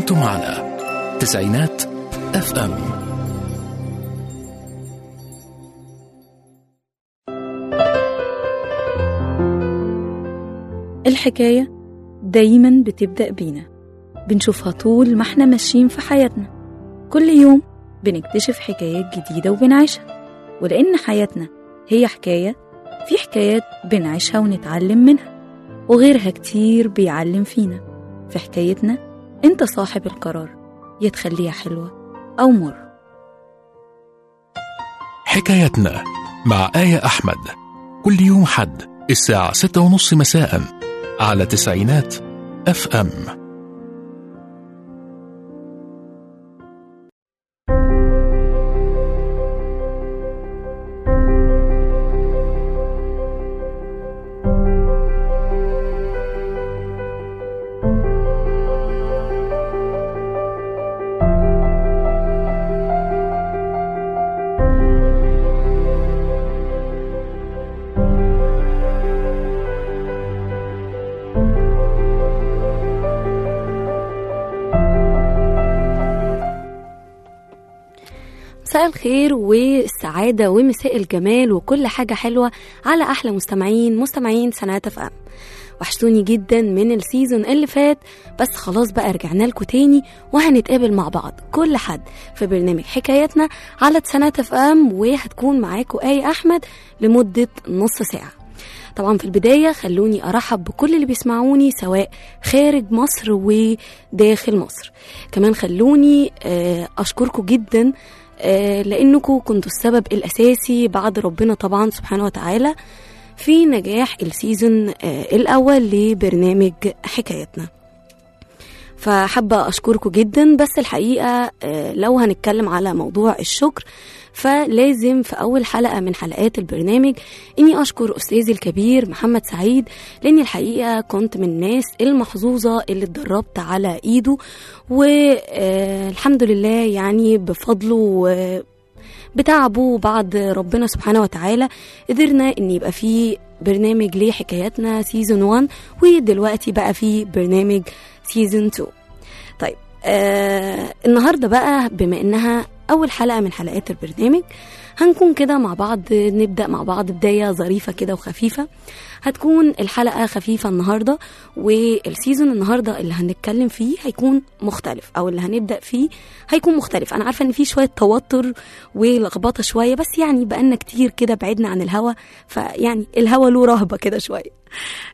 أنتم على تسعينات اف ام الحكاية دايما بتبدأ بينا بنشوفها طول ما احنا ماشيين في حياتنا كل يوم بنكتشف حكايات جديدة وبنعيشها ولأن حياتنا هي حكاية في حكايات بنعيشها ونتعلم منها وغيرها كتير بيعلم فينا في حكايتنا انت صاحب القرار يا تخليها حلوة أو مر حكايتنا مع آية أحمد كل يوم حد الساعة ستة ونص مساء على تسعينات اف ام مساء الخير والسعادة ومساء الجمال وكل حاجة حلوة على أحلى مستمعين مستمعين سنوات اف ام وحشتوني جدا من السيزون اللي فات بس خلاص بقى رجعنا لكم تاني وهنتقابل مع بعض كل حد في برنامج حكاياتنا على سنوات اف ام وهتكون معاكم آية أحمد لمدة نص ساعة طبعا في البداية خلوني أرحب بكل اللي بيسمعوني سواء خارج مصر وداخل مصر كمان خلوني آه، أشكركم جدا آه، لأنكم كنتوا السبب الأساسي بعد ربنا طبعا سبحانه وتعالى في نجاح السيزون آه، الأول لبرنامج حكايتنا فحابة أشكركم جدا بس الحقيقة آه، لو هنتكلم على موضوع الشكر فلازم في أول حلقة من حلقات البرنامج إني أشكر أستاذي الكبير محمد سعيد لأني الحقيقة كنت من الناس المحظوظة اللي اتدربت على إيده والحمد لله يعني بفضله آه، بتعبه بعد ربنا سبحانه وتعالى قدرنا ان يبقى في برنامج ليه حكاياتنا سيزون 1 ودلوقتي بقى في برنامج سيزون 2 طيب آه النهارده بقى بما انها اول حلقه من حلقات البرنامج هنكون كده مع بعض نبدا مع بعض بدايه ظريفه كده وخفيفه هتكون الحلقه خفيفه النهارده والسيزون النهارده اللي هنتكلم فيه هيكون مختلف او اللي هنبدا فيه هيكون مختلف انا عارفه ان في شويه توتر ولخبطه شويه بس يعني بقالنا كتير كده بعدنا عن الهوا فيعني الهوا له رهبه كده شويه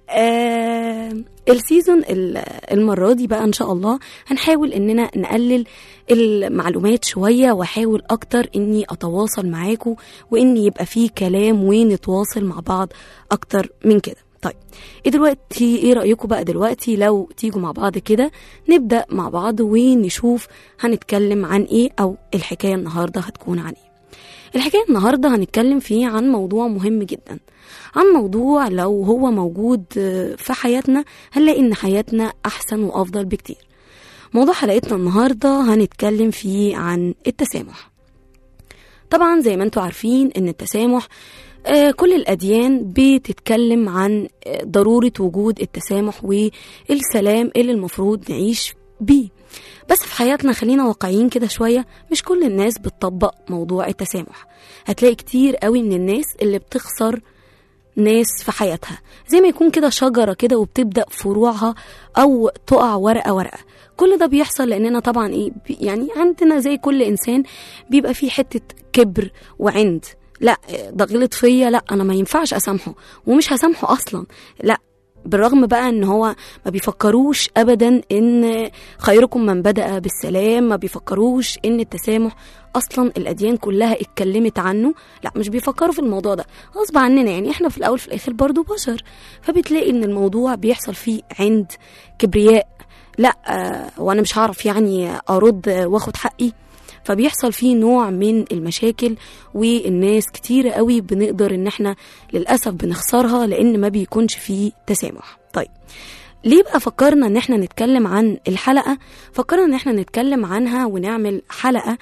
آه السيزون ال- المرة دي بقى إن شاء الله هنحاول إننا نقلل المعلومات شوية وأحاول أكتر إني أتواصل معاكم وإن يبقى فيه كلام ونتواصل مع بعض أكتر من كده طيب ايه دلوقتي ايه رأيكم بقى دلوقتي لو تيجوا مع بعض كده نبدأ مع بعض ونشوف هنتكلم عن ايه او الحكاية النهاردة هتكون عن ايه الحكاية النهاردة هنتكلم فيه عن موضوع مهم جدا عن موضوع لو هو موجود آه، في حياتنا هنلاقي ان حياتنا احسن وافضل بكتير موضوع حلقتنا النهاردة هنتكلم فيه عن التسامح طبعا زي ما انتوا عارفين ان التسامح آه، كل الأديان بتتكلم عن آه، ضرورة وجود التسامح والسلام اللي المفروض نعيش بيه بس في حياتنا خلينا واقعيين كده شوية مش كل الناس بتطبق موضوع التسامح هتلاقي كتير قوي من الناس اللي بتخسر ناس في حياتها زي ما يكون كده شجرة كده وبتبدأ فروعها أو تقع ورقة ورقة كل ده بيحصل لأننا طبعا إيه بي- يعني عندنا زي كل إنسان بيبقى فيه حتة كبر وعند لا ده غلط فيا لا أنا ما ينفعش أسامحه ومش هسامحه أصلا لا بالرغم بقى ان هو ما بيفكروش ابدا ان خيركم من بدأ بالسلام ما بيفكروش ان التسامح اصلا الاديان كلها اتكلمت عنه لا مش بيفكروا في الموضوع ده غصب عننا يعني احنا في الاول في الاخر برضو بشر فبتلاقي ان الموضوع بيحصل فيه عند كبرياء لا آه وانا مش هعرف يعني ارد واخد حقي فبيحصل فيه نوع من المشاكل والناس كتير قوي بنقدر ان احنا للاسف بنخسرها لان ما بيكونش فيه تسامح طيب ليه بقى فكرنا ان احنا نتكلم عن الحلقه فكرنا ان احنا نتكلم عنها ونعمل حلقه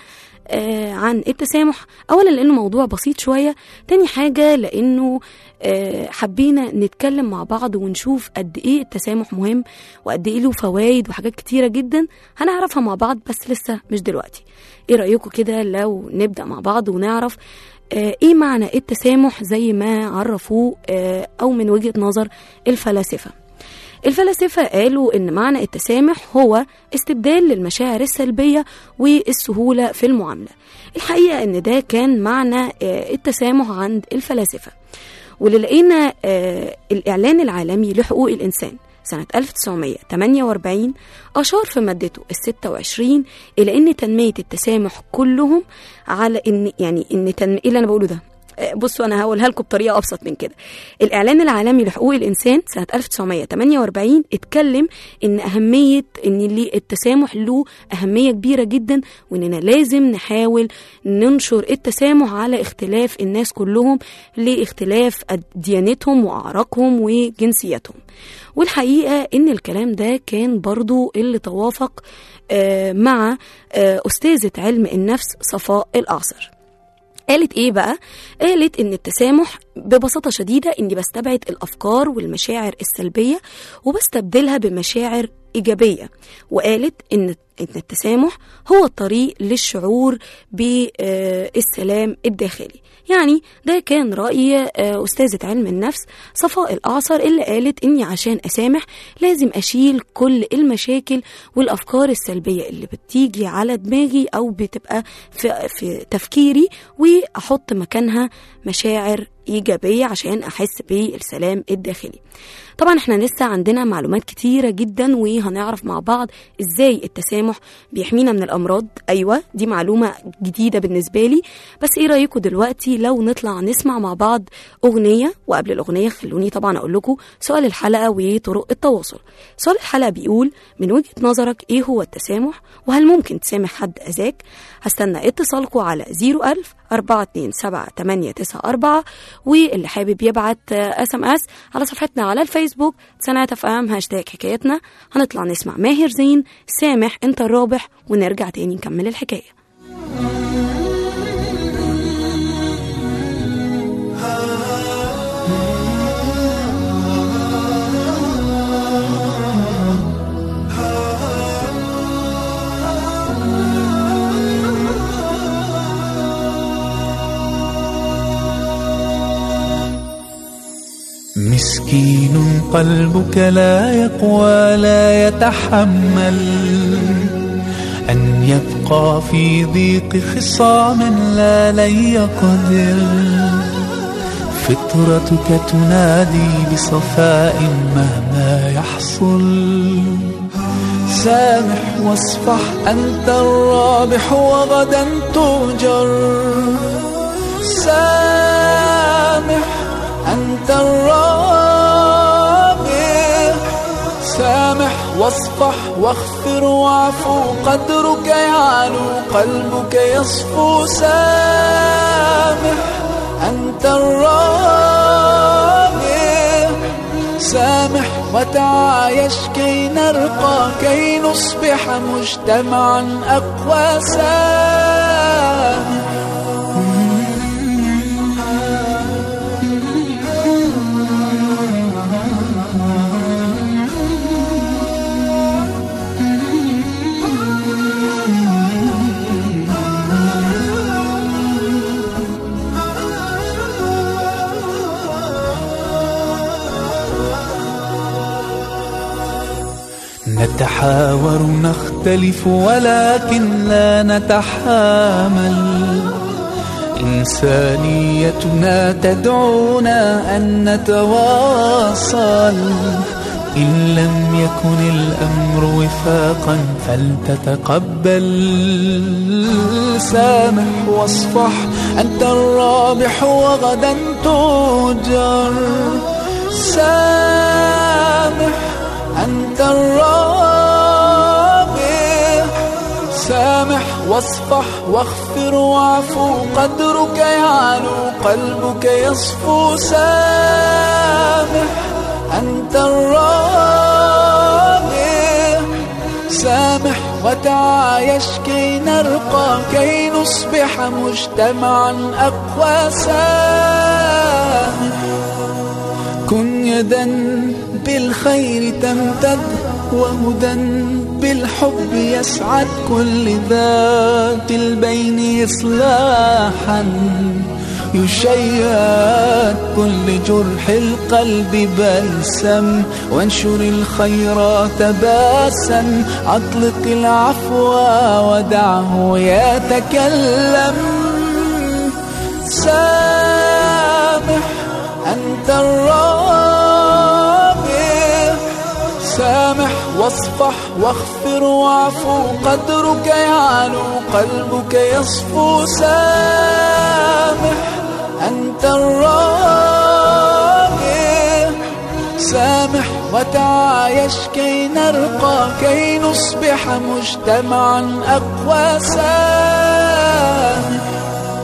آه عن التسامح اولا لانه موضوع بسيط شويه تاني حاجه لانه آه حبينا نتكلم مع بعض ونشوف قد ايه التسامح مهم وقد ايه له فوائد وحاجات كتيره جدا هنعرفها مع بعض بس لسه مش دلوقتي ايه رايكم كده لو نبدا مع بعض ونعرف آه ايه معنى التسامح زي ما عرفوه آه او من وجهه نظر الفلاسفه الفلاسفة قالوا إن معنى التسامح هو استبدال للمشاعر السلبية والسهولة في المعاملة الحقيقة إن ده كان معنى آه، التسامح عند الفلاسفة واللي لقينا آه، الإعلان العالمي لحقوق الإنسان سنة 1948 أشار في مادته ال 26 إلى أن تنمية التسامح كلهم على أن يعني أن تنمية إيه اللي أنا بقوله ده آه، بصوا انا هقولها لكم بطريقه ابسط من كده الاعلان العالمي لحقوق الانسان سنه 1948 اتكلم ان اهميه ان اللي التسامح له اهميه كبيره جدا واننا لازم نحاول ننشر التسامح على اختلاف الناس كلهم لاختلاف ديانتهم واعراقهم وجنسيتهم والحقيقه ان الكلام ده كان برضو اللي توافق آه، مع آه، استاذه علم النفس صفاء الاعصر قالت ايه بقى قالت ان التسامح ببساطة شديدة اني بستبعد الافكار والمشاعر السلبية وبستبدلها بمشاعر ايجابية وقالت ان ان التسامح هو الطريق للشعور بالسلام الداخلي يعني ده كان رأي آه، أستاذة علم النفس صفاء الأعصر اللي قالت إني عشان أسامح لازم أشيل كل المشاكل والأفكار السلبية اللي بتيجي على دماغي أو بتبقى في, في تفكيري وأحط مكانها مشاعر إيجابية عشان أحس بالسلام الداخلي طبعا احنا لسه عندنا معلومات كتيرة جدا وهنعرف مع بعض ازاي التسامح بيحمينا من الأمراض أيوة دي معلومة جديدة بالنسبة لي بس ايه رأيكم دلوقتي لو نطلع نسمع مع بعض أغنية وقبل الأغنية خلوني طبعا أقول لكم سؤال الحلقة وطرق التواصل سؤال الحلقة بيقول من وجهة نظرك ايه هو التسامح وهل ممكن تسامح حد أذاك هستنى اتصالكم على 01000 427 واللي حابب يبعت اس ام اس على صفحتنا على الفيسبوك سنة اف ام هاشتاج حكايتنا هنطلع نسمع ماهر زين سامح انت الرابح ونرجع تاني نكمل الحكاية مسكين قلبك لا يقوى لا يتحمل أن يبقى في ضيق خصام لا لن يقدر فطرتك تنادي بصفاء مهما يحصل سامح واصفح أنت الرابح وغدا تؤجر سامح أنت الرابح سامح واصفح واغفر واعفو قدرك يعلو قلبك يصفو سامح أنت الرابح سامح وتعايش كي نرقى كي نصبح مجتمعا أقوى سامح نتحاور نختلف ولكن لا نتحامل إنسانيتنا تدعونا أن نتواصل إن لم يكن الأمر وفاقا فلتتقبل سامح واصفح أنت الرابح وغدا تؤجر سامح أنت الرابح سامح واصفح واغفر واعفو قدرك يعلو قلبك يصفو سامح أنت الرابح سامح وتعايش كي نرقى كي نصبح مجتمعا أقوى سامح كن يدا بالخير تمتد وهدى بالحب يسعد كل ذات البين إصلاحا يشيد كل جرح القلب بلسم وانشر الخيرات باسا اطلق العفو ودعه يتكلم سامح أنت الرابع سامح واصفح واغفر واعفو قدرك يعلو قلبك يصفو سامح أنت الرابع سامح وتعايش كي نرقى كي نصبح مجتمعا أقوى سامح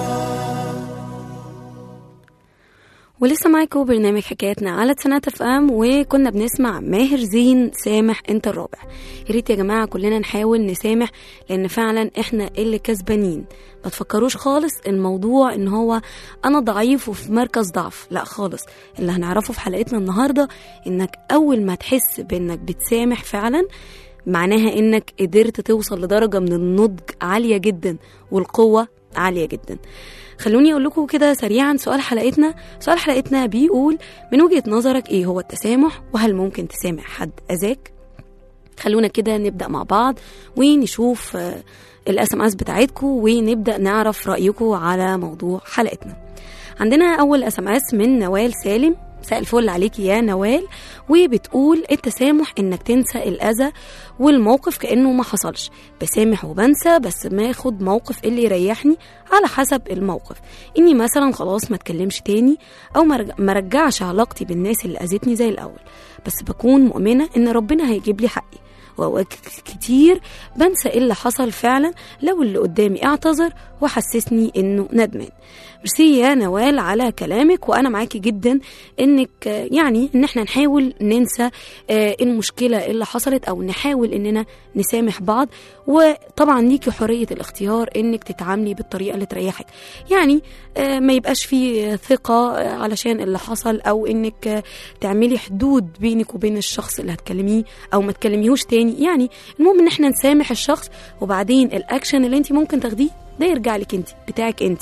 ولسه معاكم برنامج حكاياتنا على تسنات اف ام وكنا بنسمع ماهر زين سامح انت الرابع يا ريت يا جماعه كلنا نحاول نسامح لان فعلا احنا اللي كسبانين ما تفكروش خالص الموضوع ان هو انا ضعيف وفي مركز ضعف لا خالص اللي هنعرفه في حلقتنا النهارده انك اول ما تحس بانك بتسامح فعلا معناها انك قدرت توصل لدرجه من النضج عاليه جدا والقوه عاليه جدا خلوني اقول لكم كده سريعا سؤال حلقتنا سؤال حلقتنا بيقول من وجهة نظرك ايه هو التسامح وهل ممكن تسامح حد اذاك خلونا كده نبدا مع بعض ونشوف الاس ام اس بتاعتكم ونبدا نعرف رايكم على موضوع حلقتنا عندنا اول اس ام اس من نوال سالم مساء الفل عليكي يا نوال وبتقول التسامح انك تنسى الاذى والموقف كانه ما حصلش بسامح وبنسى بس ما اخد موقف اللي يريحني على حسب الموقف اني مثلا خلاص ما اتكلمش تاني او ما رجعش علاقتي بالناس اللي اذتني زي الاول بس بكون مؤمنه ان ربنا هيجيب لي حقي واوقات كتير بنسى ايه اللي حصل فعلا لو اللي قدامي اعتذر وحسسني انه ندمان ميرسي يا نوال على كلامك وانا معاكي جدا انك يعني ان احنا نحاول ننسى المشكله اللي حصلت او نحاول اننا نسامح بعض وطبعا ليكي حريه الاختيار انك تتعاملي بالطريقه اللي تريحك يعني ما يبقاش في ثقه علشان اللي حصل او انك تعملي حدود بينك وبين الشخص اللي هتكلميه او ما تكلميهوش تاني يعني المهم ان احنا نسامح الشخص وبعدين الاكشن اللي انت ممكن تاخديه ده يرجع لك انت بتاعك انت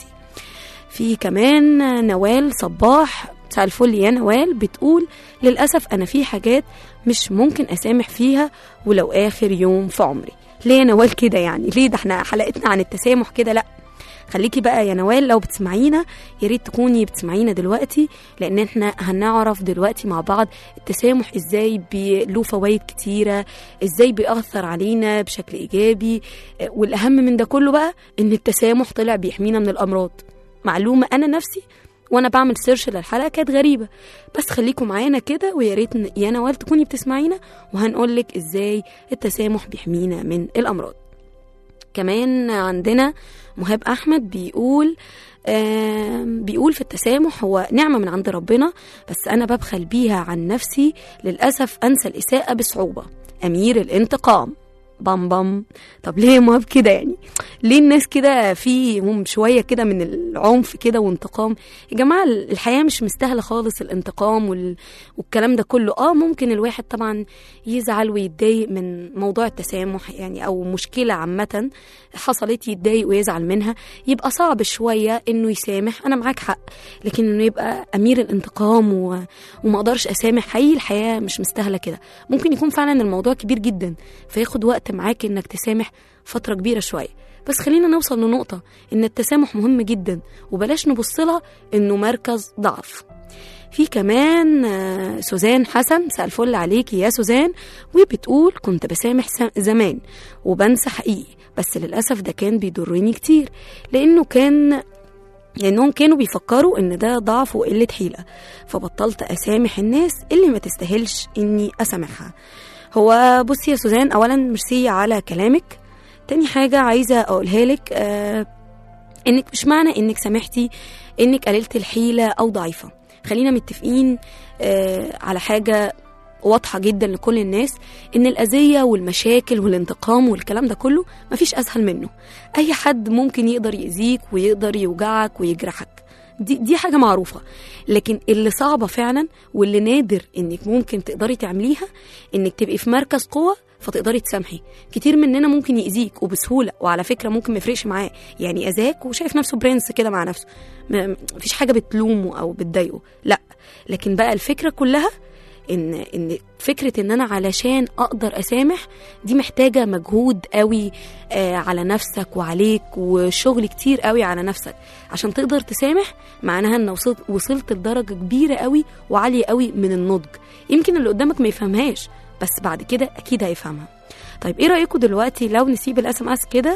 في كمان نوال صباح مساء الفل يا نوال بتقول للأسف أنا في حاجات مش ممكن أسامح فيها ولو آخر يوم في عمري ليه يا نوال كده يعني ليه ده احنا حلقتنا عن التسامح كده لأ خليكي بقى يا نوال لو بتسمعينا يا ريت تكوني بتسمعينا دلوقتي لان احنا هنعرف دلوقتي مع بعض التسامح ازاي له فوائد كتيره ازاي بيأثر علينا بشكل ايجابي والاهم من ده كله بقى ان التسامح طلع بيحمينا من الامراض معلومه انا نفسي وانا بعمل سيرش للحلقه كانت غريبه بس خليكم معانا كده ويا ريت يا نوال تكوني بتسمعينا وهنقول لك ازاي التسامح بيحمينا من الامراض كمان عندنا مهاب احمد بيقول بيقول في التسامح هو نعمه من عند ربنا بس انا ببخل بيها عن نفسي للاسف انسى الاساءه بصعوبه امير الانتقام بام بام طب ليه ما كده يعني ليه الناس كده فيهم شويه كده من العنف كده وانتقام يا جماعه الحياه مش مستاهله خالص الانتقام وال... والكلام ده كله اه ممكن الواحد طبعا يزعل ويتضايق من موضوع التسامح يعني او مشكله عامه حصلت يتضايق ويزعل منها يبقى صعب شويه انه يسامح انا معاك حق لكن انه يبقى امير الانتقام و... وما اقدرش اسامح حقيقي الحياه مش مستاهله كده ممكن يكون فعلا الموضوع كبير جدا فياخد وقت معاك انك تسامح فتره كبيره شويه بس خلينا نوصل لنقطه ان التسامح مهم جدا وبلاش نبص لها انه مركز ضعف في كمان سوزان حسن مساء الفل عليكي يا سوزان وبتقول كنت بسامح زمان وبنسى حقيقي بس للأسف ده كان بيضرني كتير لأنه كان لأنهم كانوا بيفكروا إن ده ضعف وقلة حيلة فبطلت أسامح الناس اللي ما تستاهلش إني أسامحها هو بصي يا سوزان أولا ميرسي على كلامك تاني حاجة عايزة أقولها لك آه إنك مش معنى إنك سامحتي إنك قللت الحيلة أو ضعيفة خلينا متفقين آه على حاجة واضحه جدا لكل الناس ان الاذيه والمشاكل والانتقام والكلام ده كله مفيش اسهل منه اي حد ممكن يقدر يأذيك ويقدر يوجعك ويجرحك دي دي حاجه معروفه لكن اللي صعبه فعلا واللي نادر انك ممكن تقدري تعمليها انك تبقي في مركز قوه فتقدري تسامحي كتير مننا ممكن يأذيك وبسهوله وعلى فكره ممكن ما يفرقش معاه يعني اذاك وشايف نفسه برنس كده مع نفسه ما- مفيش حاجه بتلومه او بتضايقه لا لكن بقى الفكره كلها ان ان فكره ان انا علشان اقدر اسامح دي محتاجه مجهود قوي آه على نفسك وعليك وشغل كتير قوي على نفسك عشان تقدر تسامح معناها ان وصلت وصلت لدرجه كبيره قوي وعاليه قوي من النضج يمكن اللي قدامك ما يفهمهاش بس بعد كده اكيد هيفهمها طيب ايه رايكم دلوقتي لو نسيب الاس ام اس كده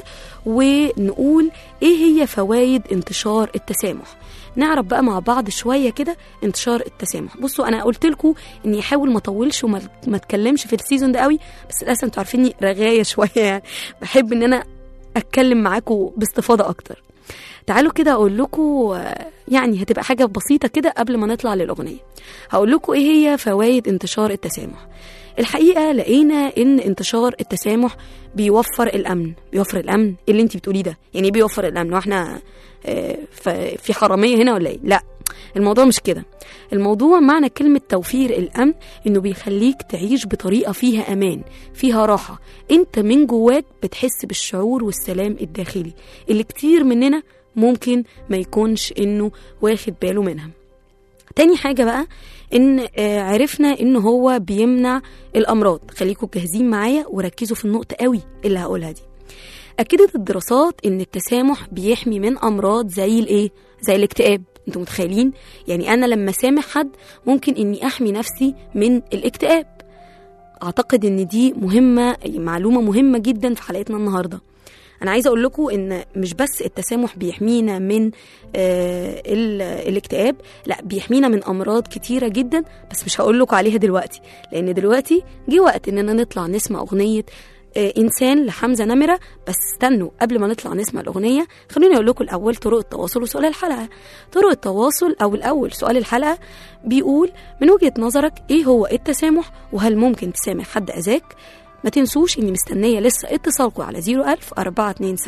ونقول ايه هي فوائد انتشار التسامح نعرف بقى مع بعض شويه كده انتشار التسامح بصوا انا قلت لكم اني احاول ما اطولش وما ما اتكلمش في السيزون ده قوي بس للاسف انتوا عارفيني رغايه شويه يعني بحب ان انا اتكلم معاكم باستفاضه اكتر تعالوا كده اقول لكم آه، يعني هتبقى حاجه بسيطه كده قبل ما نطلع للاغنيه هقول لكم ايه هي فوائد انتشار التسامح الحقيقه لقينا ان انتشار التسامح بيوفر الامن بيوفر الامن اللي انت بتقوليه ده يعني ايه بيوفر الامن واحنا آه، ف- في حراميه هنا ولا ايه لا الموضوع مش كده الموضوع معنى كلمة توفير الأمن إنه بيخليك تعيش بطريقة فيها أمان فيها راحة أنت من جواك بتحس بالشعور والسلام الداخلي اللي كتير مننا ممكن ما يكونش إنه واخد باله منها تاني حاجة بقى إن آه، عرفنا إن هو بيمنع الأمراض خليكم جاهزين معايا وركزوا في النقطة قوي اللي هقولها دي أكدت الدراسات إن التسامح بيحمي من أمراض زي الإيه؟ زي الاكتئاب انتوا متخيلين؟ يعني أنا لما سامح حد ممكن إني أحمي نفسي من الاكتئاب أعتقد إن دي مهمة معلومة مهمة جدا في حلقتنا النهاردة أنا عايزة أقول لكم إن مش بس التسامح بيحمينا من آه ال- الاكتئاب لا بيحمينا من أمراض كتيرة جدا بس مش هقول لكم عليها دلوقتي لأن دلوقتي جه وقت إننا نطلع نسمع أغنية آه، انسان لحمزه نمره بس استنوا قبل ما نطلع نسمع الاغنيه خلوني اقول لكم الاول طرق التواصل وسؤال الحلقه طرق التواصل او الاول سؤال الحلقه بيقول من وجهه نظرك ايه هو التسامح وهل ممكن تسامح حد اذاك ما تنسوش اني مستنيه لسه اتصالكم على 01000 427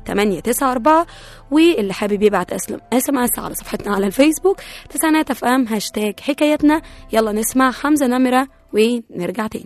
894 واللي حابب يبعت اسلم اس ام اس على صفحتنا على الفيسبوك تسعينات اف ام هاشتاج حكايتنا يلا نسمع حمزه نمره ونرجع تاني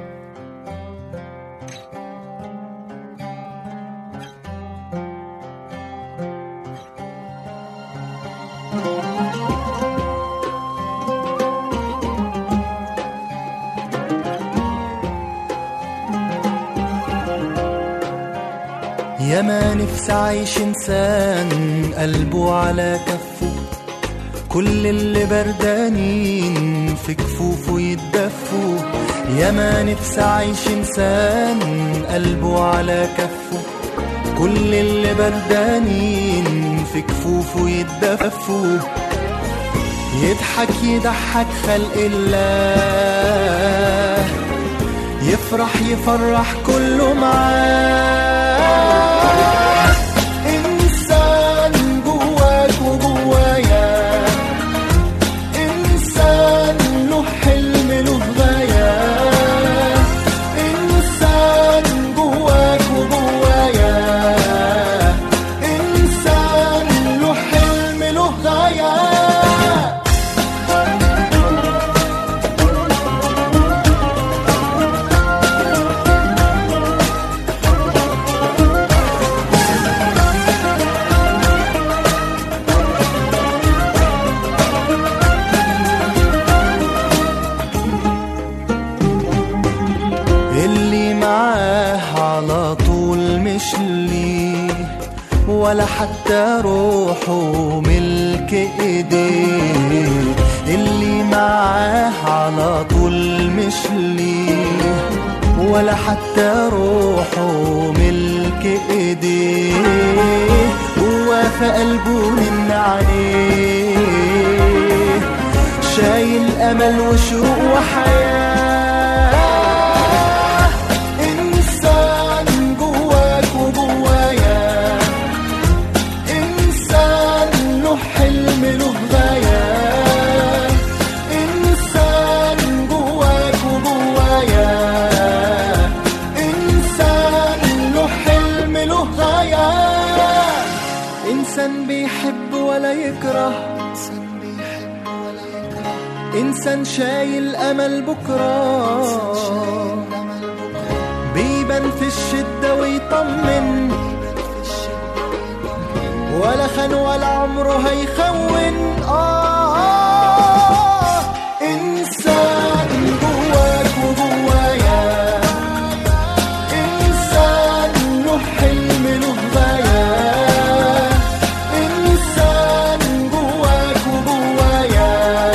يا ما نفسي عايش انسان قلبه على كفه كل اللي بردانين في كفوفه يتدفوا يا ما نفسي عايش انسان قلبه على كفه كل اللي بردانين في كفوفه يتدفوا يضحك يضحك خلق الله يفرح يفرح كله معاه إنسان جواك وجوايا إنسان له حلم له غاية إنسان جواك وجوايا إنسان له حلم له غاية اللي معاه على طول مش ليه ولا حتى روحه ملك ايديه اللي معاه على طول مش ليه ولا حتى روحه ملك ايديه هو في قلبه من عليه شايل امل وشوق وحياه انسان جواك وجوايا انسان له حلم له غايه انسان جواك وجوايا إنسان بيحب ولا يكره إنسان شايل أمل بكرة بيبان في الشدة ويطمن ولا خان ولا عمره هيخون آه, آه إنسان جواك وجوايا إنسان له حلم له غاية إنسان جواك وجوايا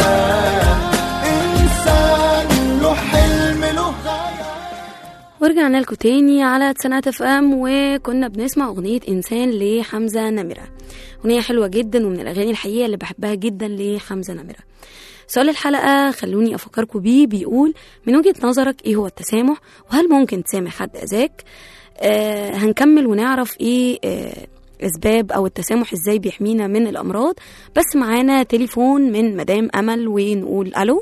إنسان له حلم له غاية ورجعنا لكم تاني على تسعينات اف ام وكنا بنسمع اغنيه انسان لحمزه نمره اغنيه حلوه جدا ومن الاغاني الحقيقه اللي بحبها جدا لحمزه نمره سؤال الحلقه خلوني افكركم بيه بيقول من وجهه نظرك ايه هو التسامح وهل ممكن تسامح حد اذاك آه هنكمل ونعرف ايه آه اسباب او التسامح ازاي بيحمينا من الامراض بس معانا تليفون من مدام امل ونقول الو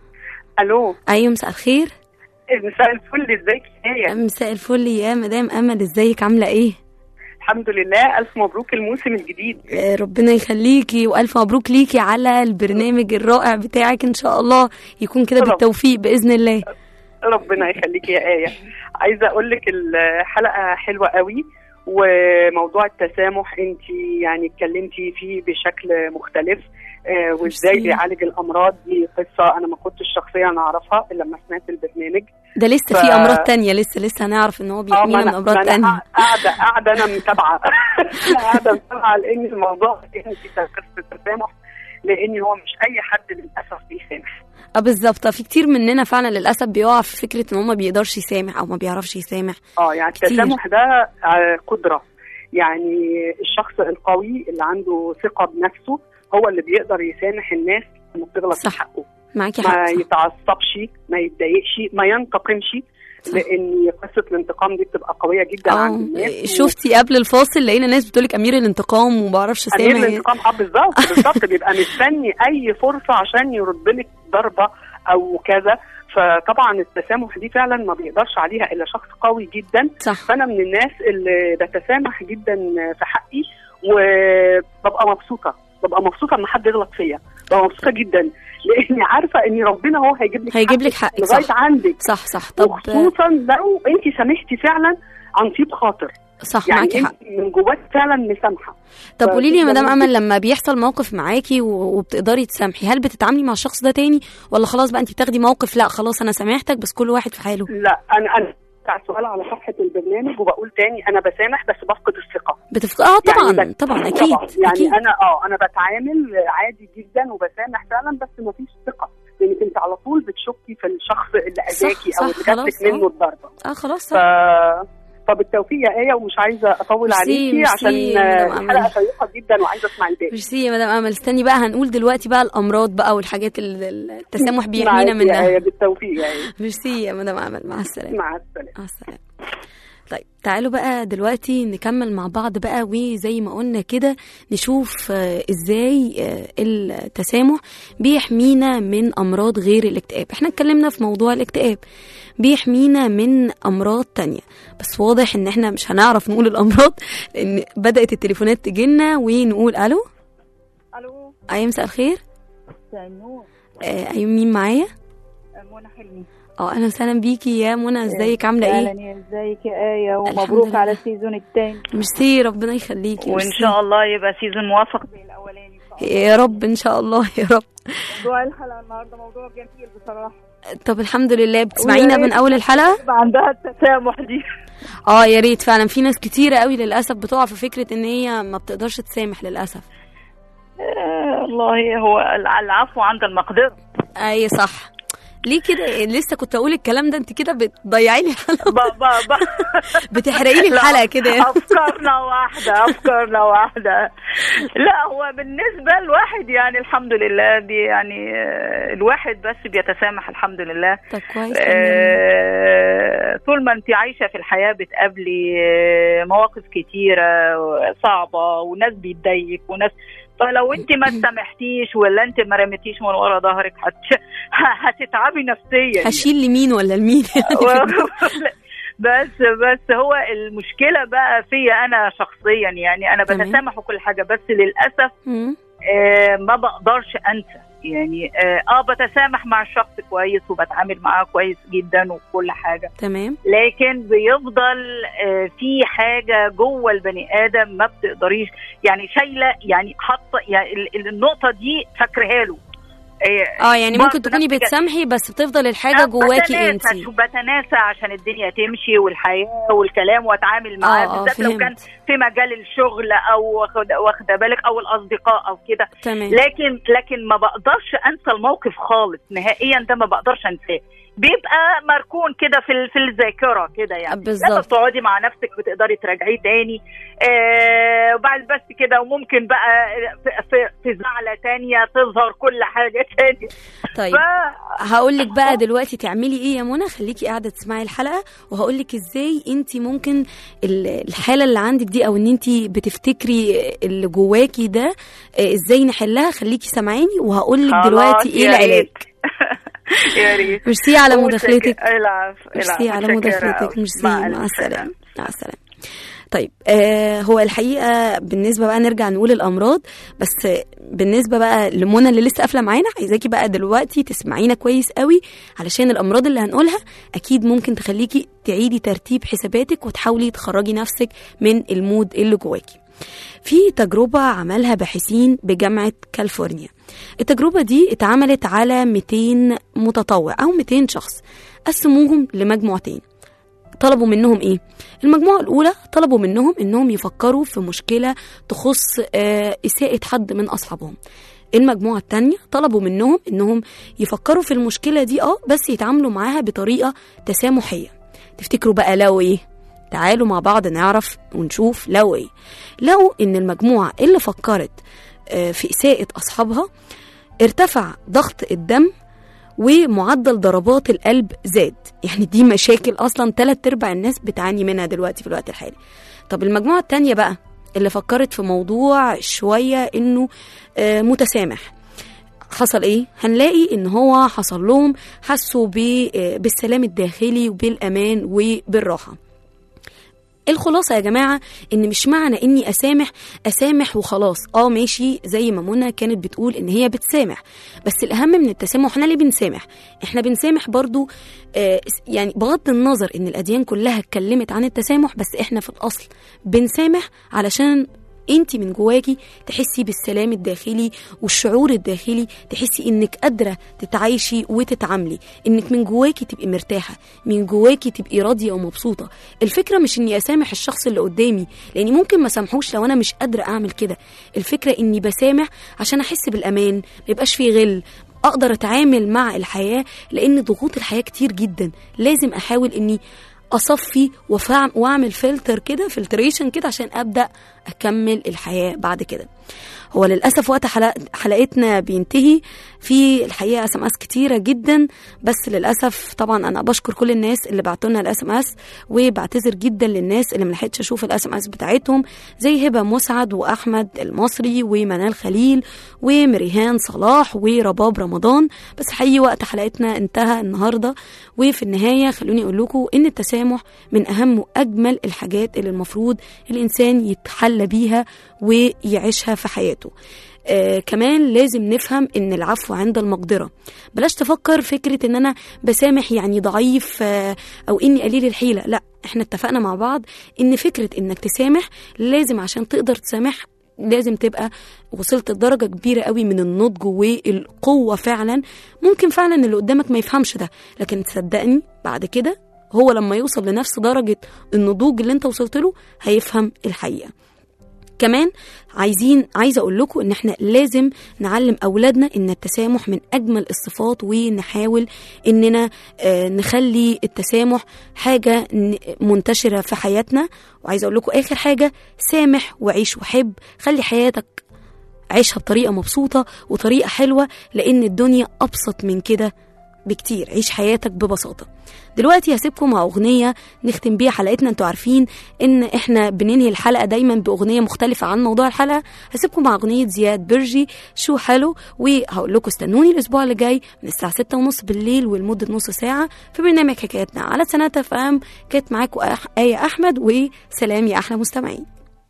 الو ايوه مساء الخير مساء الفل ازيك يا مساء الفل يا مدام امل ازيك عامله ايه الحمد لله الف مبروك الموسم الجديد آه، ربنا يخليكي والف مبروك ليكي على البرنامج الرائع بتاعك ان شاء الله يكون كده رب. بالتوفيق باذن الله ربنا يخليك يا ايه عايزه اقول لك الحلقه حلوه قوي وموضوع التسامح انت يعني اتكلمتي فيه بشكل مختلف آه، وازاي ميرسي. بيعالج الامراض دي قصه انا ما كنتش شخصيا اعرفها الا لما سمعت البرنامج ده لسه ف- في امراض تانية لسه لسه هنعرف ان هو اه بيحمينا ما من انا امراض ما أنا تانية قاعده قاعده انا متابعه أنا قاعده متابعه لان الموضوع انت قصه التسامح لان هو مش اي حد للاسف بيسامح اه بالظبط في كتير مننا فعلا للاسف بيقع في فكره ان هو ما بيقدرش يسامح او ما بيعرفش يسامح اه يعني كتير. التسامح ده آه، قدره يعني الشخص القوي اللي عنده ثقه بنفسه هو اللي بيقدر يسامح الناس لما بتغلط في صح. حقه معاكي حق ما صح. يتعصبش ما يتضايقش ما ينتقمش صح. لان قصه الانتقام دي بتبقى قويه جدا عند الناس اه شفتي قبل الفاصل لقينا ناس بتقولك امير الانتقام وما بعرفش امير اسامح الانتقام اه بالظبط بالظبط بيبقى مستني اي فرصه عشان يرد لك ضربه او كذا فطبعا التسامح دي فعلا ما بيقدرش عليها الا شخص قوي جدا صح فانا من الناس اللي بتسامح جدا في حقي وببقى مبسوطه ببقى مبسوطه ان حد يغلط فيا ببقى مبسوطه جدا لاني عارفه ان ربنا هو هيجيب لك هيجيب حقك لك حقك لغايه صح عندك صح صح طب وخصوصا لو انت سامحتي فعلا عن طيب خاطر صح يعني معاكي حق انت من جواك فعلا مسامحه طب قولي لي يا فكده مدام ممكن- امل لما بيحصل موقف معاكي و- وبتقدري تسامحي هل بتتعاملي مع الشخص ده تاني ولا خلاص بقى انت بتاخدي موقف لا خلاص انا سامحتك بس كل واحد في حاله لا انا انا بتاع السؤال على صفحه البرنامج وبقول تاني انا بسامح بس بفقد الثقه بتفق... اه طبعا يعني بس- طبعا اكيد طبعا يعني اكيد انا اه انا بتعامل عادي جدا وبسامح فعلا بس ما فيش ثقه لانك انت على طول بتشكي في الشخص اللي صح، اذاكي صح، او اللي خلاص، جاتلك منه آه. الضربه اه خلاص ف... صح. فبالتوفيق يا ايه ومش عايزه اطول ميرسي، عليكي ميرسي عشان يا آه، مدام الحلقه أمل. شيقه جدا وعايزه اسمع الباقي ميرسي يا مدام امل استني بقى هنقول دلوقتي بقى الامراض بقى والحاجات اللي اللي التسامح بيحمينا معاكي يا منها آية، بالتوفيق يا ايه ميرسي يا مدام امل مع السلامه مع السلامه مع السلامة طيب تعالوا بقى دلوقتي نكمل مع بعض بقى وزي ما قلنا كده نشوف آه، ازاي آه، التسامح بيحمينا من امراض غير الاكتئاب احنا اتكلمنا في موضوع الاكتئاب بيحمينا من امراض تانية بس واضح ان احنا مش هنعرف نقول الامراض لان بدات التليفونات تجينا ونقول الو الو ايوه مساء الخير مساء النور آه، ايوه مين معايا منى حلمي اه اهلا وسهلا بيكي يا منى ازيك عامله ايه اهلا يا ازيك يا ايه الحمد ومبروك لله. على السيزون الثاني ميرسي ربنا يخليكي وان ميرسي. شاء الله يبقى سيزون موافق زي الاولاني إن شاء الله. يا رب ان شاء الله يا رب موضوع الحلقه النهارده موضوع جميل بصراحه طب الحمد لله بتسمعينا ويا من ريت اول الحلقه يبقى عندها التسامح دي اه يا ريت فعلا في ناس كتيره قوي للاسف بتقع في فكره ان هي ما بتقدرش تسامح للاسف آه، والله هو العفو عند المقدره اي صح ليه كده لسه كنت اقول الكلام ده انت كده بتضيعي لي الحلقه ب ب ب بتحرقي لي لا، الحلقه كده افكارنا واحده افكارنا واحده لا هو بالنسبه لواحد يعني الحمد لله دي يعني آه، الواحد بس بيتسامح الحمد لله طب كويس آه، طول ما انت عايشه في الحياه بتقابلي آه، مواقف كتيره صعبه وناس بيتضايق وناس فلو انت ما سامحتيش ولا انت ما رميتيش من ورا ظهرك هت... هتتعبي نفسيا هشيل لمين ولا لمين بس بس هو المشكله بقى فيا انا شخصيا يعني انا تمام. بتسامح وكل حاجه بس للاسف مم. آه ما بقدرش انسى يعني اه, آه بتسامح مع الشخص كويس وبتعامل معاه كويس جدا وكل حاجه تمام لكن بيفضل آه في حاجه جوه البني ادم ما بتقدريش يعني شايله يعني حاطه يعني ال- ال- النقطه دي فاكرها له اه يعني برضه ممكن تكوني نفس الكلام. بتسامحي بس بتفضل الحاجه جواكي بتناسى انت شو بتناسى عشان الدنيا تمشي والحياه والكلام واتعامل معاه آه، آه، بالذات لو فهمت. كان في مجال الشغل او واخد- واخده بالك او الاصدقاء او كده تمام لكن لكن ما بقدرش انسى الموقف خالص نهائيا ده ما بقدرش انساه بيبقى مركون كده في ال- في الذاكره كده يعني لما بالظبط بتقعدي مع نفسك بتقدري تراجعيه تاني آه وبعد بس كده وممكن بقى في, في, في زعله تانية تظهر كل حاجه تاني طيب ف- هقول لك بقى دلوقتي تعملي ايه يا منى خليكي قاعده تسمعي الحلقه وهقول لك ازاي انت ممكن ال- الحاله اللي عندك دي او ان انت بتفتكري اللي جواكي ده آه، ازاي نحلها خليكي سامعاني وهقول لك خلاص، دلوقتي ايه يا العلاج ريت. يا ريت ميرسي على ومتشك- مداخلتك العفو ميرسي العفو. على متشكرة مداخلتك أوي. ميرسي مع مع ألف السلامه مع السلامه طيب آه هو الحقيقه بالنسبه بقى نرجع نقول الامراض بس آه، بالنسبه بقى لمنى اللي لسه قافله معانا عايزاكي بقى دلوقتي تسمعينا كويس قوي علشان الامراض اللي هنقولها اكيد ممكن تخليكي تعيدي ترتيب حساباتك وتحاولي تخرجي نفسك من المود اللي جواكي في تجربة عملها باحثين بجامعة كاليفورنيا التجربة دي اتعملت على 200 متطوع أو 200 شخص قسموهم لمجموعتين طلبوا منهم ايه المجموعة الأولى طلبوا منهم انهم يفكروا في مشكلة تخص آه، إساءة حد من أصحابهم المجموعة التانية طلبوا منهم انهم يفكروا في المشكلة دي اه بس يتعاملوا معاها بطريقة تسامحية تفتكروا بقى لو ايه تعالوا مع بعض نعرف ونشوف لو ايه لو ان المجموعة اللي فكرت آه، في إساءة أصحابها ارتفع ضغط الدم ومعدل ضربات القلب زاد يعني دي مشاكل اصلا تلات ارباع الناس بتعاني منها دلوقتي في الوقت الحالي طب المجموعه التانية بقى اللي فكرت في موضوع شويه انه آه، متسامح حصل ايه هنلاقي ان هو حصل لهم حسوا ب- آه، بالسلام الداخلي وبالامان وبالراحه الخلاصة يا جماعة إن مش معنى إني أسامح أسامح وخلاص آه ماشي زي ما منى كانت بتقول إن هي بتسامح بس الأهم من التسامح إحنا ليه بنسامح إحنا بنسامح برضو آه يعني بغض النظر إن الأديان كلها اتكلمت عن التسامح بس إحنا في الأصل بنسامح علشان انت من جواكي تحسي بالسلام الداخلي والشعور الداخلي تحسي انك قادره تتعايشي وتتعاملي انك من جواكي تبقي مرتاحه من جواكي تبقي راضيه ومبسوطه الفكره مش اني اسامح الشخص اللي قدامي لاني ممكن ما سامحوش لو انا مش قادره اعمل كده الفكره اني بسامح عشان احس بالامان ما يبقاش في غل اقدر اتعامل مع الحياه لان ضغوط الحياه كتير جدا لازم احاول اني اصفي وفعم- واعمل فلتر كده فلتريشن كده عشان ابدا اكمل الحياه بعد كده هو للاسف وقت حلق حلقتنا بينتهي في الحقيقه اس ام اس كتيره جدا بس للاسف طبعا انا بشكر كل الناس اللي بعتوا لنا الاس ام اس وبعتذر جدا للناس اللي ملحقتش اشوف الاس ام اس بتاعتهم زي هبه مسعد واحمد المصري ومنال خليل ومريهان صلاح ورباب رمضان بس حقيقي وقت حلقتنا انتهى النهارده وفي النهايه خلوني اقول لكم ان التسامح من اهم واجمل الحاجات اللي المفروض الانسان يتحلى بيها ويعيشها في حياته آه كمان لازم نفهم ان العفو عند المقدره بلاش تفكر فكره ان انا بسامح يعني ضعيف آه او اني قليل الحيله لا احنا اتفقنا مع بعض ان فكره انك تسامح لازم عشان تقدر تسامح لازم تبقى وصلت لدرجه كبيره قوي من النضج والقوه فعلا ممكن فعلا اللي قدامك ما يفهمش ده لكن تصدقني بعد كده هو لما يوصل لنفس درجه النضوج اللي انت وصلت له هيفهم الحقيقه كمان عايزين عايزه اقول لكم ان احنا لازم نعلم اولادنا ان التسامح من اجمل الصفات ونحاول اننا آه، نخلي التسامح حاجه ن- منتشره في حياتنا وعايزه اقول لكم اخر حاجه سامح وعيش وحب خلي حياتك عيشها بطريقه مبسوطه وطريقه حلوه لان الدنيا ابسط من كده بكتير عيش حياتك ببساطة دلوقتي هسيبكم مع أغنية نختم بيها حلقتنا انتوا عارفين ان احنا بننهي الحلقة دايما بأغنية مختلفة عن موضوع الحلقة هسيبكم مع أغنية زياد برجي شو حلو وهقول لكم استنوني الأسبوع اللي جاي من الساعة ستة ونص بالليل ولمدة نص ساعة في برنامج حكاياتنا على سنة اف ام كانت معاكم أح- آية أحمد وسلام يا أحلى مستمعين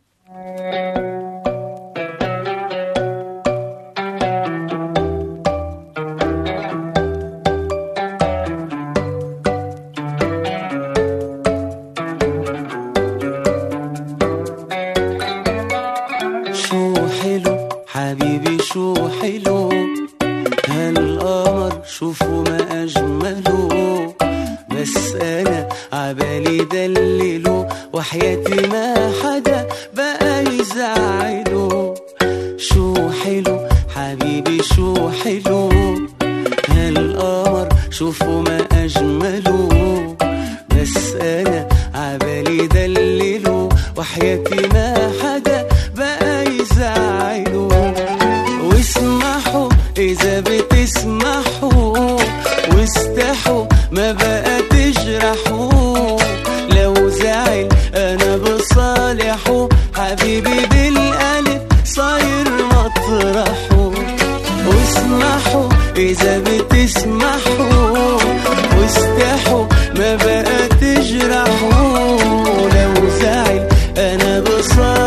شو حلو حبيبي شو حلو هالقمر شوفوا ما أجمله بس أنا عبالي دلله وحياتي ما حدا بقى يزعله شو حلو حبيبي شو حلو هالقمر شوفوا ما أجمله بس أنا عبالي دلله وحياتي ما حدا بقى يزعله واسمحوا إذا بتسمحوا واستحوا ما بقى تجرحوا لو زعل أنا بصالحه حبيبي بالقلب صاير مطرحه واسمحوا إذا بتسمحوا واستحوا ما بقى تجرحوا لو زعل أنا بصالحه